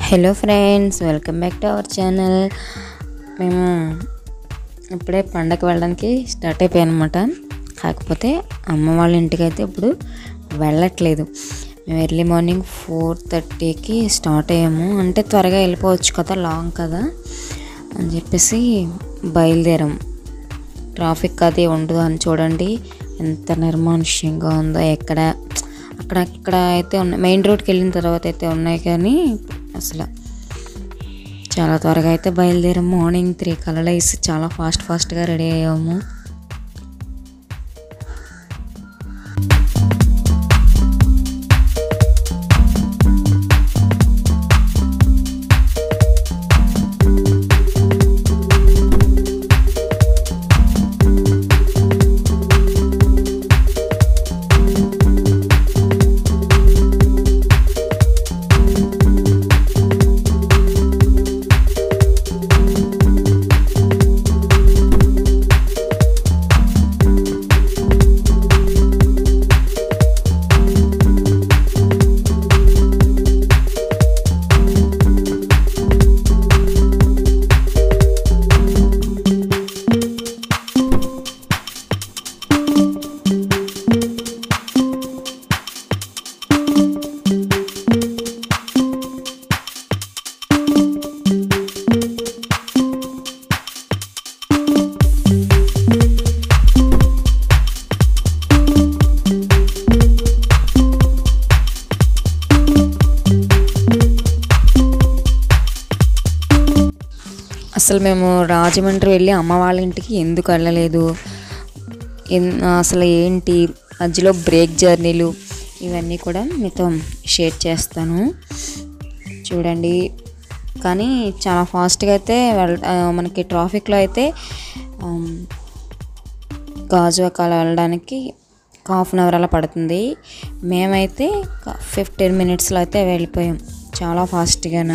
Hello friends welcome back to our channel మేము ఇప్పుడే పండగ వెళ్ళడానికి స్టార్ట్ అయిపోయాయి అనమాట కాకపోతే అమ్మ వాళ్ళ ఇంటికి అయితే ఇప్పుడు వెళ్ళట్లేదు మేము ఎర్లీ మార్నింగ్ ఫోర్ థర్టీకి స్టార్ట్ అయ్యాము అంటే త్వరగా వెళ్ళిపోవచ్చు కదా లాంగ్ కదా అని చెప్పేసి బయలుదేరాం ట్రాఫిక్ అది ఉండదు అని చూడండి ఎంత నిర్మానుష్యంగా ఉందో ఎక్కడ అక్కడక్కడ అయితే ఉన్నాయి మెయిన్ రోడ్కి వెళ్ళిన తర్వాత అయితే ఉన్నాయి కానీ అసలు చాలా త్వరగా అయితే బయలుదేరాం మార్నింగ్ త్రీ కలర్ వేసి చాలా ఫాస్ట్ ఫాస్ట్గా రెడీ అయ్యాము అసలు మేము రాజమండ్రి వెళ్ళి అమ్మ వాళ్ళ ఇంటికి ఎందుకు వెళ్ళలేదు ఎన్- అసలు ఏంటి మధ్యలో బ్రేక్ జర్నీలు ఇవన్నీ కూడా మీతో షేర్ చేస్తాను చూడండి కానీ చాలా ఫాస్ట్గా అయితే వెళ్ ఆ, మనకి ట్రాఫిక్లో అయితే ఆమ్, గాజువాకాల వెళ్ళడానికి హాఫ్ అన్ అవర్ అలా పడుతుంది మేమైతే ఫిఫ్టీన్ మినిట్స్లో అయితే వెళ్ళిపోయాం చాలా ఫాస్ట్గానే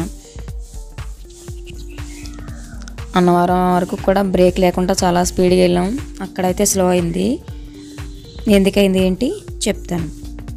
అన్నవరం వరకు కూడా బ్రేక్ లేకుండా చాలా స్పీడ్గా వెళ్ళాం అక్కడైతే స్లో అయింది ఎందుకైంది ఏంటి చెప్తాను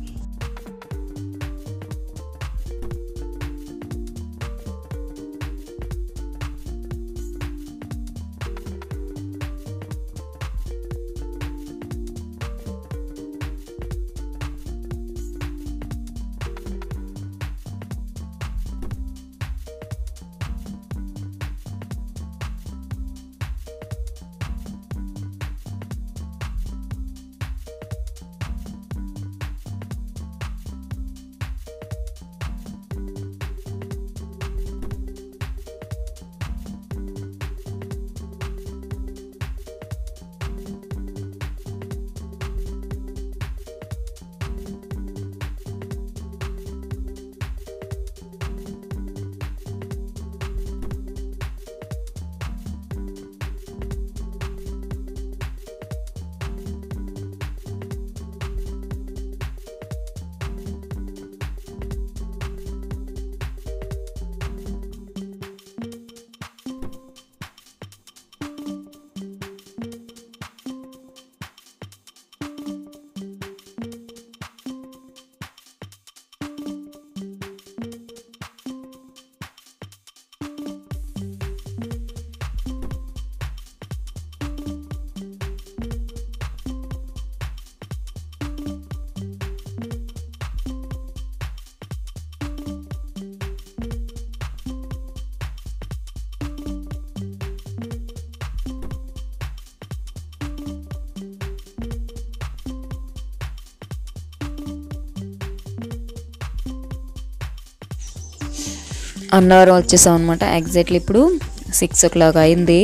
అన్నవరం వచ్చేసాం అనమాట ఎగ్జాక్ట్లీ ఇప్పుడు సిక్స్ ఓ క్లాక్ అయింది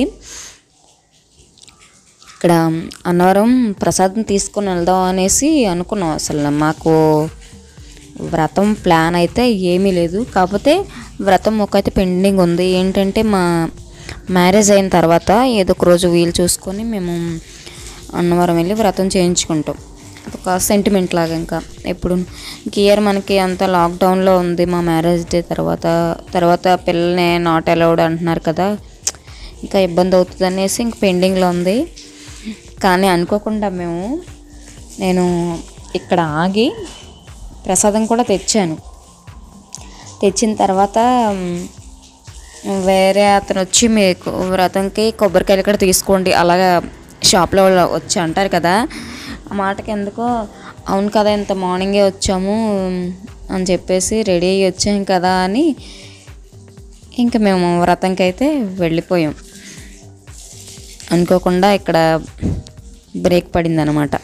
ఇక్కడ అన్నవరం ప్రసాదం తీసుకొని వెళ్దాం అనేసి అనుకున్నాం అసలు మాకు వ్రతం ప్లాన్ అయితే ఏమీ లేదు కాకపోతే వ్రతం ఒక అయితే పెండింగ్ ఉంది ఏంటంటే మా మ్యారేజ్ అయిన తర్వాత ఏదో ఒక రోజు వీలు చూసుకొని మేము అన్నవరం వెళ్ళి వ్రతం చేయించుకుంటాం అదొక సెంటిమెంట్ లాగా ఇంకా ఎప్పుడు ఇంక ఇయర్ మనకి అంత లాక్డౌన్లో ఉంది మా మ్యారేజ్ డే తర్వాత తర్వాత పిల్లల్ని నాట్ అలౌడ్ అంటున్నారు కదా ఇంకా ఇబ్బంది అవుతుంది అనేసి ఇంక పెండింగ్లో ఉంది కానీ అనుకోకుండా మేము నేను ఇక్కడ ఆగి ప్రసాదం కూడా తెచ్చాను తెచ్చిన తర్వాత మ్, వేరే అతను వచ్చి మీకు వ్రతంకి కొబ్బరికాయలు కూడా తీసుకోండి అలాగా షాప్లో వాళ్ళు వచ్చి అంటారు కదా ఆ మాటకి ఎందుకో అవును కదా ఇంత మార్నింగే వచ్చాము అని చెప్పేసి రెడీ అయ్యి వచ్చాం కదా అని ఇంకా మేము వ్రతంకి అయితే వెళ్ళిపోయాం అనుకోకుండా ఇక్కడ బ్రేక్ పడింది అనమాట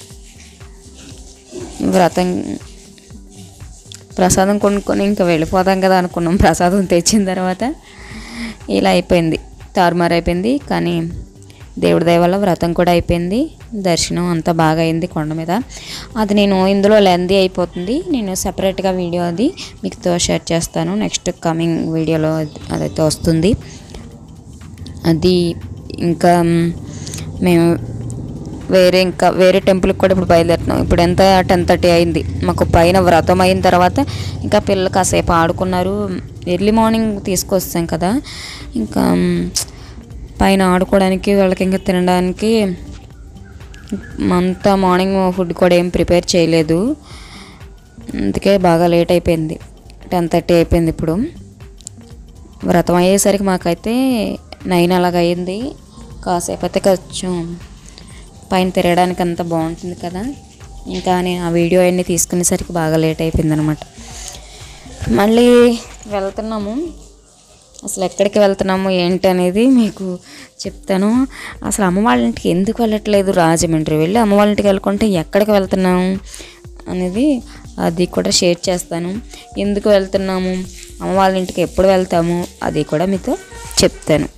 వ్రతం ప్రసాదం కొనుక్కొని ఇంకా వెళ్ళిపోదాం కదా అనుకున్నాం ప్రసాదం తెచ్చిన తర్వాత ఇలా అయిపోయింది తారుమారు అయిపోయింది కానీ దేవుడి దయ వల్ల వ్రతం కూడా అయిపోయింది దర్శనం అంతా బాగా అయింది కొండ మీద అది నేను ఇందులో లెందీ అయిపోతుంది నేను సపరేట్గా వీడియో అది మీతో షేర్ చేస్తాను నెక్స్ట్ కమింగ్ వీడియోలో అది- అదైతే వస్తుంది అది ఇంకా మ్, మేము వేరే ఇంకా వేరే టెంపుల్కి కూడా ఇప్పుడు బయలుదేరుతున్నాం ఇప్పుడు ఎంత టెన్ థర్టీ అయింది మాకు పైన వ్రతం అయిన తర్వాత ఇంకా పిల్లలు కాసేపు ఆడుకున్నారు ఎర్లీ మార్నింగ్ తీసుకొస్తాం కదా ఇంకా మ్, పైన ఆడుకోవడానికి వాళ్ళకి ఇంకా తినడానికి అంతా మార్నింగ్ ఫుడ్ కూడా ఏం ప్రిపేర్ చేయలేదు అందుకే బాగా లేట్ అయిపోయింది టెన్ థర్టీ అయిపోయింది ఇప్పుడు వ్రతం అయ్యేసరికి మాకైతే నైన్ అలాగ అయింది కాసేపు అయితే కొంచెం పైన తిరగడానికి అంత బాగుంటుంది కదా ఇంకా నేను ఆ వీడియో అన్నీ తీసుకునేసరికి బాగా లేట్ అయిపోయింది అనమాట మళ్ళీ వెళ్తున్నాము అసలు ఎక్కడికి వెళ్తున్నాము ఏంటి అనేది మీకు చెప్తాను అసలు అమ్మ వాళ్ళ ఇంటికి ఎందుకు వెళ్ళట్లేదు రాజమండ్రి వెళ్ళి అమ్మ వాళ్ళ ఇంటికి వెళ్ళకుంటే ఎక్కడికి వెళ్తున్నాము అనేది అది కూడా షేర్ చేస్తాను ఎందుకు వెళ్తున్నాము అమ్మ వాళ్ళ ఇంటికి ఎప్పుడు వెళ్తాము అది కూడా మీతో చెప్తాను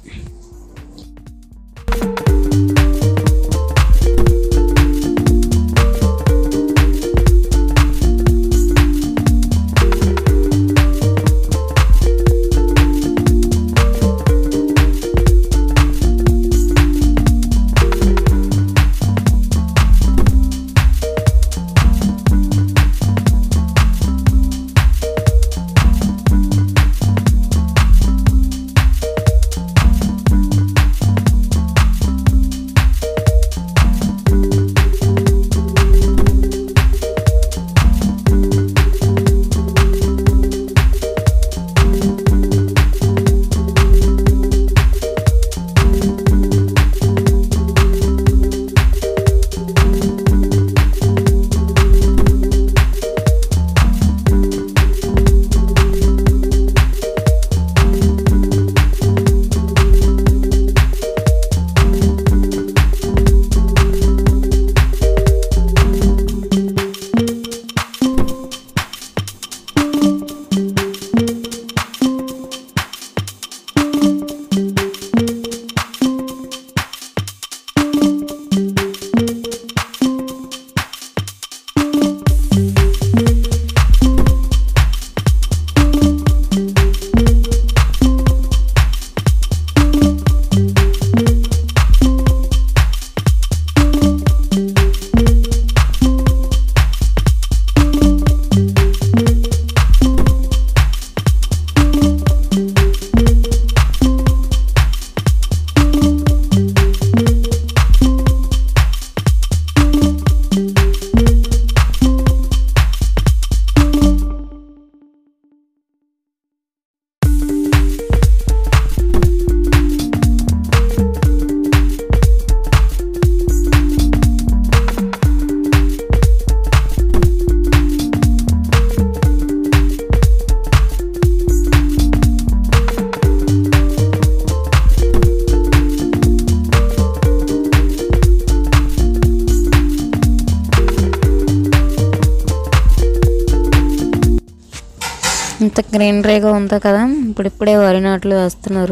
ఇంత గ్రీనరీగా ఉంది కదా ఇప్పుడిప్పుడే వరి నాట్లు వేస్తున్నారు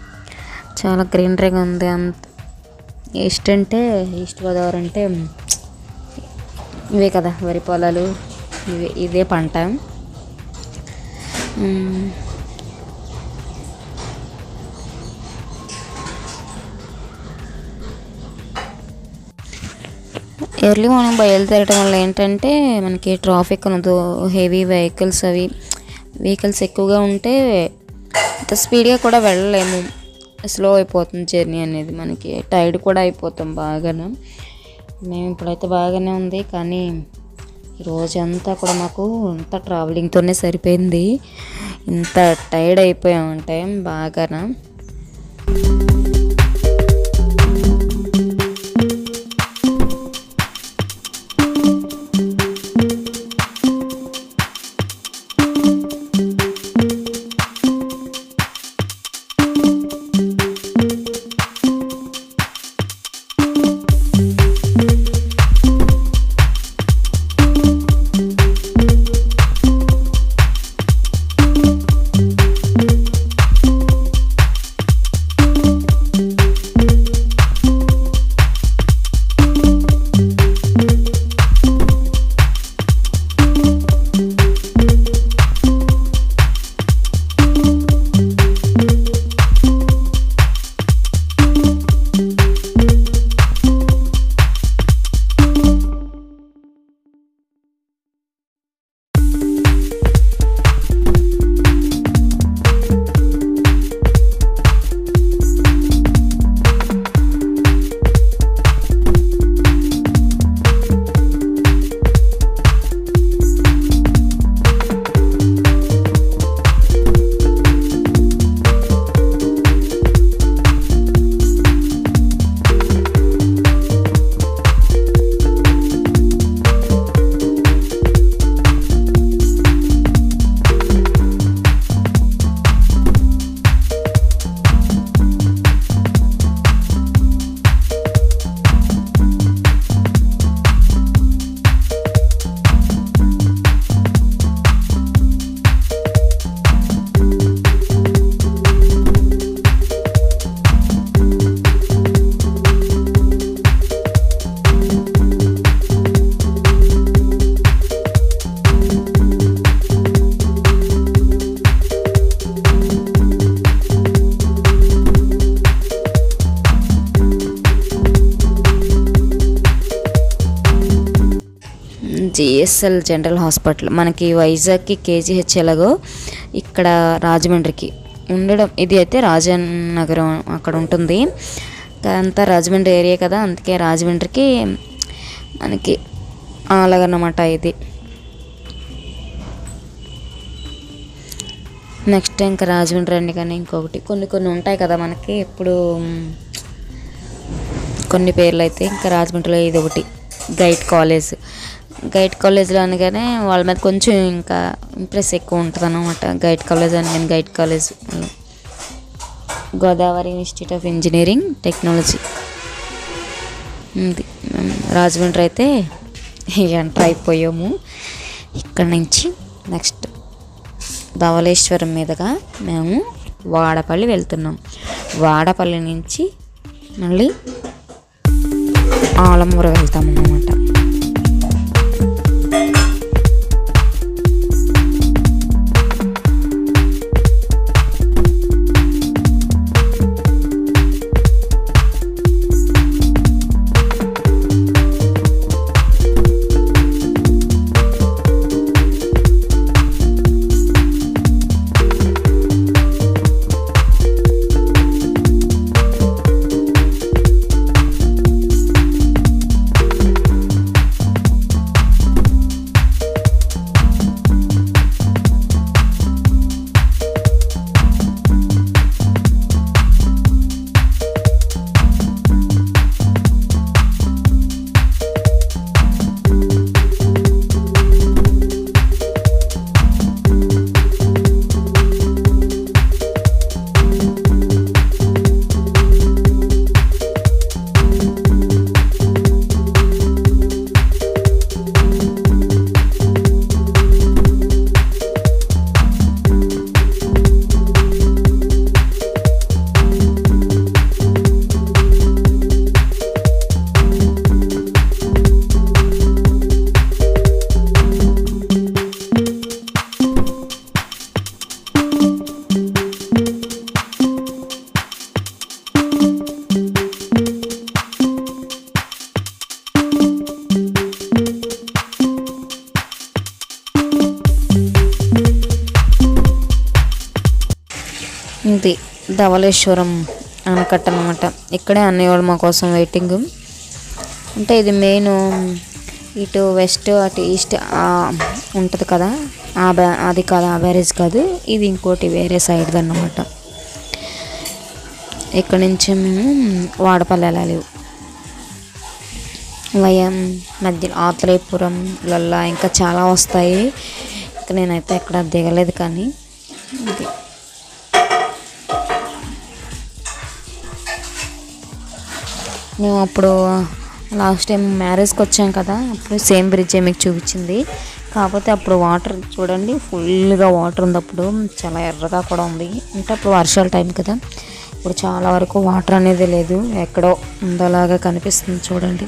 చాలా గ్రీనరీగా ఉంది అంత ఈస్ట్ అంటే ఈస్ట్ గోదావరి అంటే ఇవే కదా వరి పొలాలు ఇవే ఇదే పంట మ్మ్. ఎర్లీ మార్నింగ్ బయలుదేరడం వల్ల ఏంటంటే మనకి ట్రాఫిక్ ఉండదు హెవీ వెహికల్స్ అవి వెహికల్స్ ఎక్కువగా ఉంటే అంత స్పీడ్గా కూడా వెళ్ళలేము స్లో అయిపోతుంది జర్నీ అనేది మనకి టైర్డ్ కూడా అయిపోతాం బాగాను మేము ఇప్పుడైతే బాగానే ఉంది కానీ ఈ రోజంతా కూడా మాకు అంతా ట్రావెలింగ్తోనే సరిపోయింది ఇంత టైర్డ్ అయిపోయామంటే బాగానా జిఎస్ఎల్ జనరల్ హాస్పిటల్ మనకి వైజాగ్కి కేజీహెచ్ ఎలాగో ఇక్కడ రాజమండ్రికి ఉండడం ఇది అయితే రాజనగరం అక్కడ ఉంటుంది అంతా రాజమండ్రి ఏరియా కదా అందుకే రాజమండ్రికి మనకి అలాగన్నమాట ఇది నెక్స్ట్ ఇంకా రాజమండ్రి అండి కానీ ఇంకొకటి కొన్ని కొన్ని ఉంటాయి కదా మనకి ఇప్పుడు మ్, కొన్ని పేర్లు అయితే ఇంకా రాజమండ్రిలో ఇది ఒకటి గైడ్ కాలేజ్ గైడ్ కాలేజ్లో అనగానే వాళ్ళ మీద కొంచెం ఇంకా ఇంప్రెస్ ఎక్కువ ఉంటుంది అనమాట గైడ్ కాలేజ్ అనగానే guide college Godavari institute of engineering technology ఉంది మ్, రాజమండ్రి అయితే ఎంటర్ అయిపోయాము ఇక్కడ నుంచి నెక్స్ట్ ధవళేశ్వరం మీదుగా మేము వాడపల్లి వెళ్తున్నాం వాడపల్లి నుంచి మళ్ళీ ఆలమూర వెళ్తాం అన్నమాట ఇది ధవళేశ్వరం ఆనకట్ట అనమాట ఇక్కడే అన్నయ్య వాళ్ళు మా కోసం వెయిటింగ్ అంటే ఇది మెయిన్ ఇటు వెస్ట్ అటు ఈస్ట్ ఉంటుంది కదా ఆ బ్యా అది కాదు ఆ బ్యారేజ్ కాదు ఇది ఇంకోటి వేరే సైడ్ అన్నమాట ఇక్కడ నుంచి మేము వాడపల్లి వెళ్ళాలి వయం మధ్య ఆత్రేయపురం లల్లా ఇంకా చాలా వస్తాయి ఇంకా నేనైతే ఎక్కడ దిగలేదు కానీ ఇది మేము అప్పుడు లాస్ట్ టైం మ్యారేజ్కి వచ్చాం కదా అప్పుడు సేమ్ బ్రిడ్జే మీకు చూపించింది కాకపోతే అప్పుడు వాటర్ చూడండి ఫుల్గా వాటర్ ఉంది అప్పుడు చాలా ఎర్రగా కూడా ఉంది అంటే అప్పుడు వర్షాల టైం కదా ఇప్పుడు చాలా వరకు వాటర్ అనేది లేదు ఎక్కడో ఉందలాగా కనిపిస్తుంది చూడండి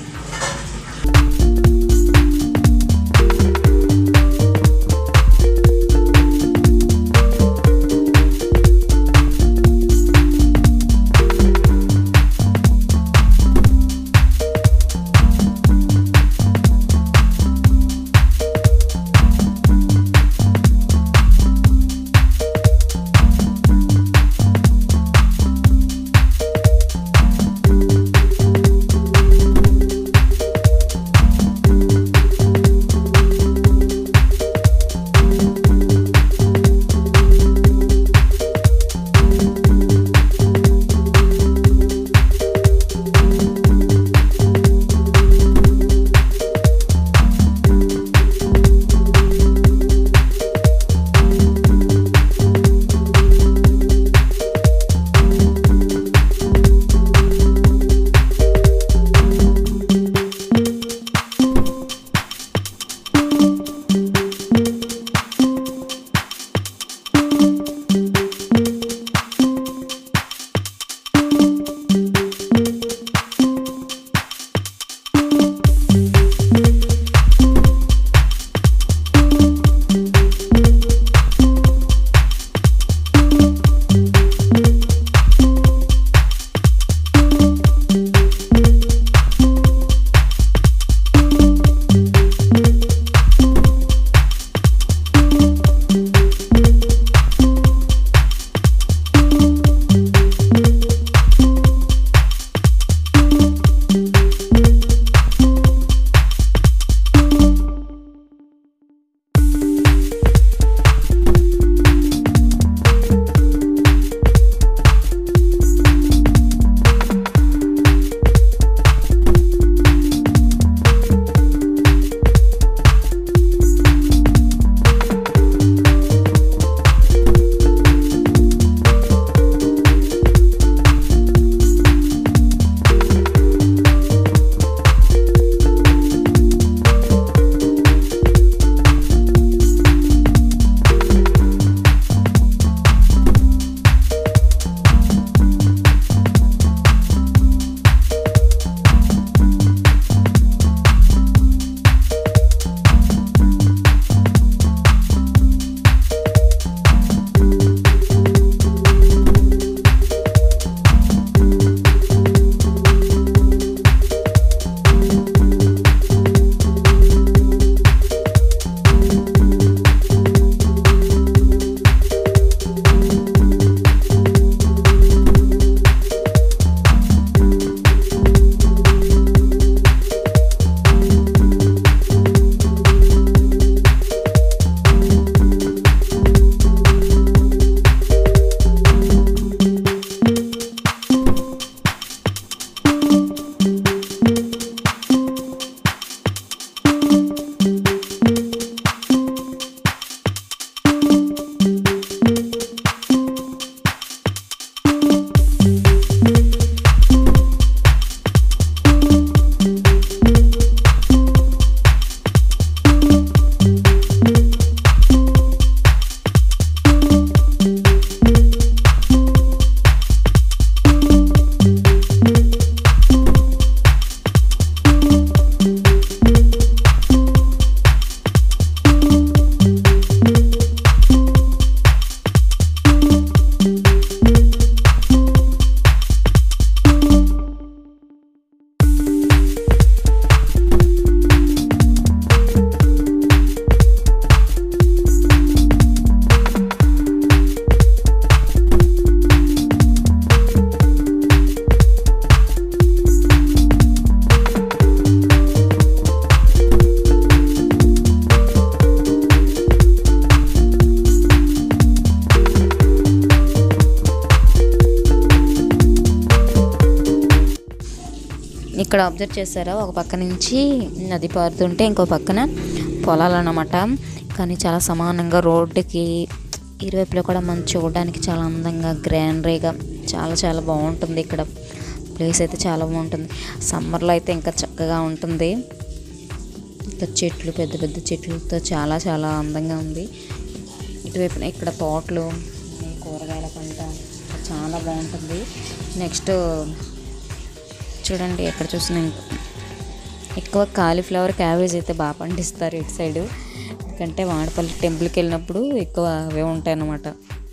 ఇక్కడ అబ్జర్వ్ చేశారా ఒక పక్క నుంచి నది పారుతుంటే ఇంకో పక్కన పొలాలు అన్నమాట కానీ చాలా సమానంగా రోడ్డుకి ఇరువైపులో కూడా మనం చూడడానికి చాలా అందంగా గ్రాండరీగా చాలా చాలా బాగుంటుంది ఇక్కడ ప్లేస్ అయితే చాలా బాగుంటుంది సమ్మర్లో అయితే ఇంకా చక్కగా ఉంటుంది ఇంకా చెట్లు పెద్ద పెద్ద చెట్లతో చాలా చాలా అందంగా ఉంది ఇటువైపున ఇక్కడ తోటలు ఈ కూరగాయల పంట చాలా బాగుంటుంది నెక్స్ట్ చూడండి ఎక్కడ చూసినా ఇంక- ఎక్కువ కాలీఫ్లవర్ క్యాబేజ్ అయితే బాగా పండిస్తారు ఇటు సైడు ఎందుకంటే వాడపల్లి టెంపుల్కి వెళ్ళినప్పుడు ఎక్కువ అవే ఉంటాయి అన్నమాట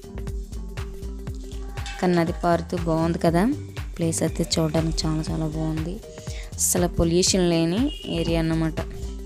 కానీ నది పారుతూ బాగుంది కదా ప్లేస్ అయితే చూడడానికి చాలా చాలా బాగుంది అసలు పొల్యూషన్ లేని ఏరియా అన్నమాట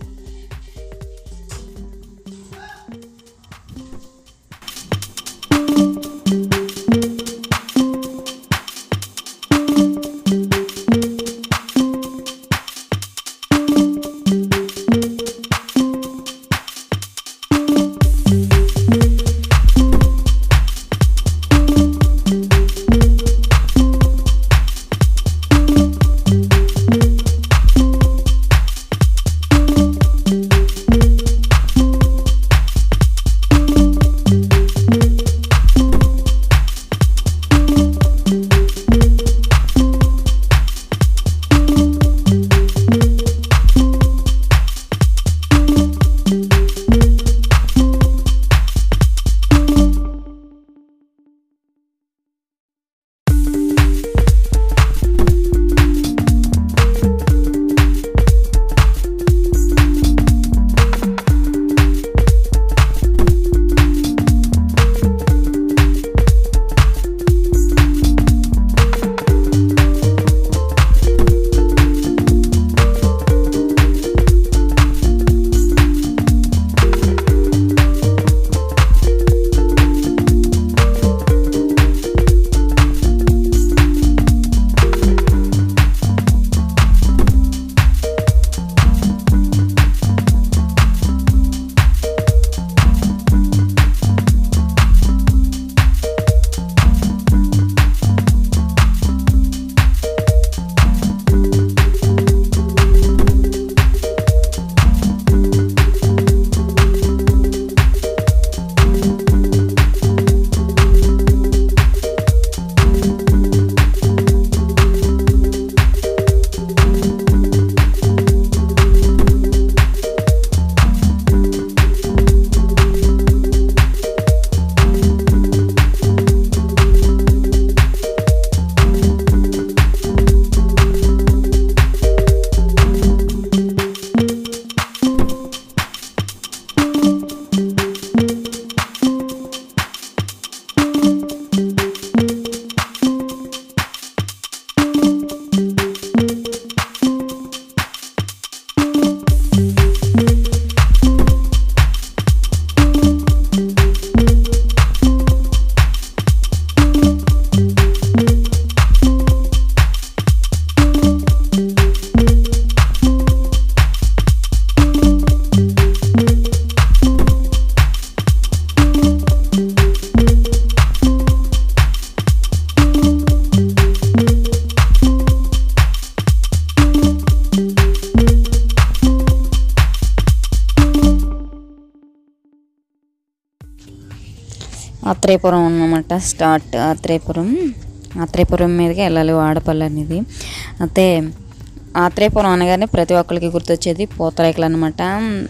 ఆత్రేయపురం అన్నమాట స్టార్ట్ ఆత్రేయపురం ఆత్రేయపురం మీదకి వెళ్ళాలి వాడపల్లి అనేది అయితే ఆత్రేయపురం అనగానే ప్రతి ఒక్కరికి గుర్తొచ్చేది పూతరేకులు అనమాట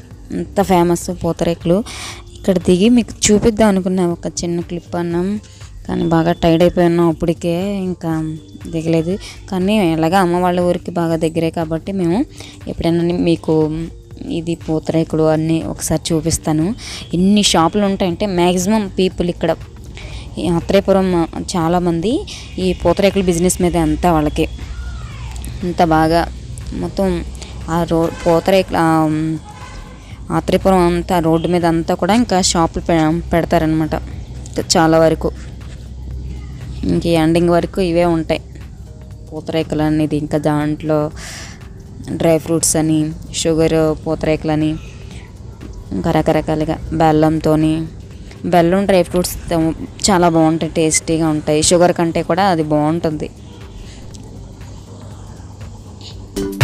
అంత ఫేమస్ పూతరేకులు ఇక్కడ దిగి మీకు చూపిద్దాం అనుకున్నా ఒక చిన్న క్లిప్ అన్నాం కానీ బాగా టైర్డ్ అయిపోయాను అప్పటికే ఇంకా దిగలేదు కానీ ఎలాగా అమ్మ వాళ్ళ ఊరికి బాగా దగ్గరే కాబట్టి మేము ఎప్పుడైనా మీకు ఇది పూతరేకులు అన్నీ ఒకసారి చూపిస్తాను ఎన్ని షాపులు ఉంటాయంటే మ్యాక్సిమం పీపుల్ ఇక్కడ ఈ ఆత్రేయపురం చాలామంది ఈ పూతరేకుల బిజినెస్ మీద అంతా వాళ్ళకి అంత బాగా మొత్తం ఆ రో పూతరేకులు ఆ, ఆత్రేయపురం అంతా రోడ్డు మీద అంతా కూడా ఇంకా షాపులు పె పెడతారనమాట చాలా వరకు ఇంక ఎండింగ్ వరకు ఇవే ఉంటాయి పూతరేకులు అనేది ఇంకా దాంట్లో డ్రై ఫ్రూట్స్ అని షుగర్ పూతరేకులని ఇంకా రకరకాలుగా బెల్లంతో బెల్లం డ్రై ఫ్రూట్స్ చాలా బాగుంటాయి టేస్టీగా ఉంటాయి షుగర్ కంటే కూడా అది బాగుంటుంది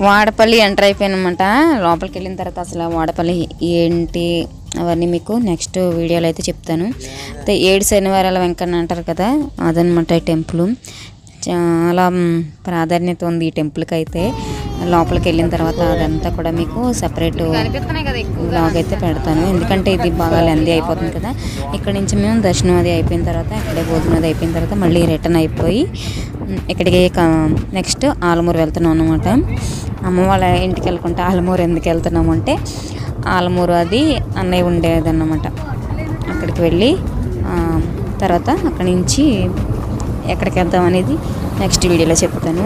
వాడపల్లి ఎంటర్ అయిపోయానమాట లోపలికి వెళ్ళిన తర్వాత అసలు వాడపల్లి ఏంటి అవన్నీ మీకు నెక్స్ట్ వీడియోలో అయితే చెప్తాను అయితే ఏడు శనివారాల వెంకన్న అంటారు కదా అదనమాట ఈ టెంపుల్ చాలా మ్, ప్రాధాన్యత ఉంది ఈ టెంపుల్కి అయితే లోపలికి వెళ్ళిన తర్వాత అదంతా కూడా మీకు సపరేట్ బ్లాగ్ అయితే పెడతాను ఎందుకంటే ఇది బాగా లెందీ అయిపోతుంది కదా ఇక్కడ నుంచి మేము దర్శనం అది అయిపోయిన తర్వాత ఇక్కడే భోజనం అది అయిపోయిన తర్వాత మళ్ళీ రిటర్న్ అయిపోయి మ్, ఇక్కడికి నెక్స్ట్ ఆలమూరు వెళ్తున్నాం అనమాట అమ్మ వాళ్ళ ఇంటికి వెళ్ళకుంటే ఆలమూరు ఎందుకు వెళ్తున్నాము అంటే ఆలమూరు అది అన్నయ్య ఉండేదన్నమాట అక్కడికి వెళ్ళి ఆ, తర్వాత అక్కడి నుంచి ఎక్కడికి వెళ్తాం అనేది నెక్స్ట్ వీడియోలో చెప్తాను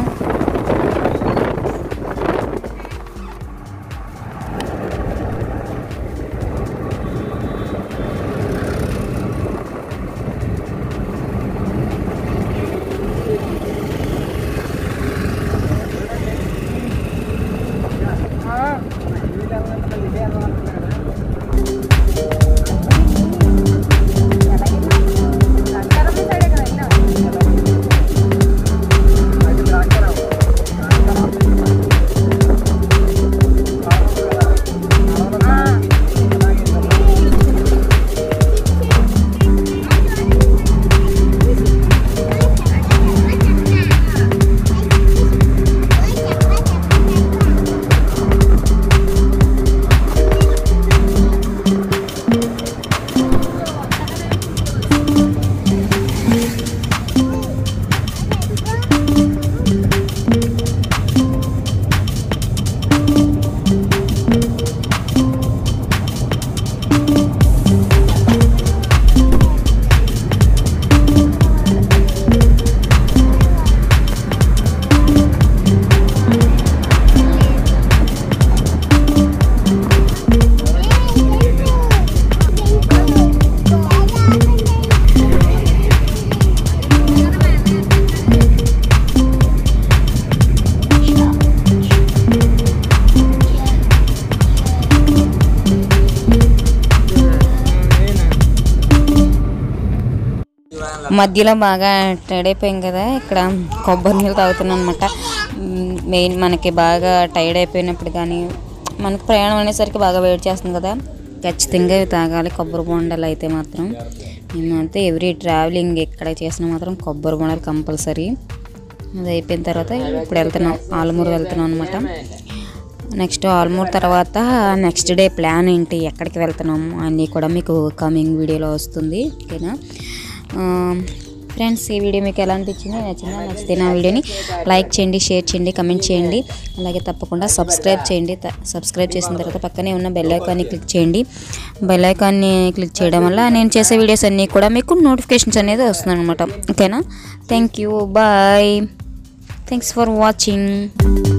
మధ్యలో బాగా టైర్డ్ అయిపోయాం కదా ఇక్కడ కొబ్బరి నీళ్ళు తాగుతున్నాం అనమాట మెయిన్ మనకి బాగా టైర్డ్ అయిపోయినప్పుడు కానీ మనకు ప్రయాణం అనేసరికి బాగా వెయిట్ చేస్తుంది కదా ఖచ్చితంగా ఇవి తాగాలి కొబ్బరి బొండాలు అయితే మాత్రం మేమైతే ఎవ్రీ ట్రావెలింగ్ ఎక్కడ చేసినా మాత్రం కొబ్బరి బొండాలు కంపల్సరీ అది అయిపోయిన తర్వాత ఇప్పుడు వెళ్తున్నాం ఆలమూరు వెళ్తున్నాం అనమాట నెక్స్ట్ ఆల్మూర్ తర్వాత నెక్స్ట్ డే ప్లాన్ ఏంటి ఎక్కడికి వెళ్తున్నాము అన్నీ కూడా మీకు కమింగ్ వీడియోలో వస్తుంది ఓకేనా ఫ్రెండ్స్ ఈ వీడియో మీకు ఎలా అనిపించింది నచ్చిందా నచ్చితే నా వీడియోని లైక్ చేయండి షేర్ చేయండి కమెంట్ చేయండి అలాగే తప్పకుండా సబ్స్క్రైబ్ చేయండి త- సబ్స్క్రైబ్ చేసిన తర్వాత పక్కనే ఉన్న బెల్ ఐకాన్ని క్లిక్ చేయండి బెల్ ఐకాన్ని క్లిక్ చేయడం వల్ల నేను చేసే వీడియోస్ అన్నీ కూడా మీకు నోటిఫికేషన్స్ అనేది వస్తుంది అనమాట ఓకేనా thank you bye thanks for watching